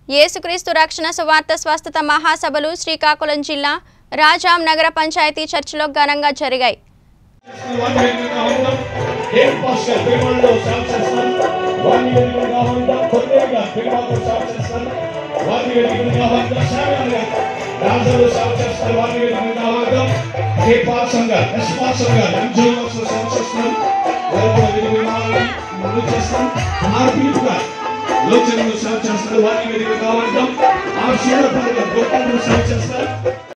యేసుక్రీస్తు రక్షణ సువార్త స్వస్థత మహాసభలు శ్రీకాకుళం జిల్లా రాజాం నగర పంచాయతీ చర్చిలో ఘనంగా జరిగాయి వారిని వెనుకగా ఉందాం. ఏం పాస్టర్ పెరుమాళ్ళలో సేవ చేస్తాం. వారిని వెనుకగా ఉందాం. కొద్దిగా పెరుమాళ్ళలో సేవ చేస్తాం. వారిని వెనుకగా ఉందాం. శామ్యాల్ గారు రాజాలో సేవ చేస్తారు. వారిని వెనుకగా ఉందాం. కే పాల్సం గారు, ఎస్ పాల్సం గారు, ఎంజోయ్ వర్క్స్లో సేవ చేస్తున్నారు. వారు కూడా వెనుకగా ఉందాం. ముందు చేస్తాం. ఆర్ పిలుపు గారు లోచనలో సేవ చేస్తారు. వారిని వెనుకగా ఉందాం. ఆర్ సూర్యపల్లి గారు గొప్పలో సేవ చేస్తారు.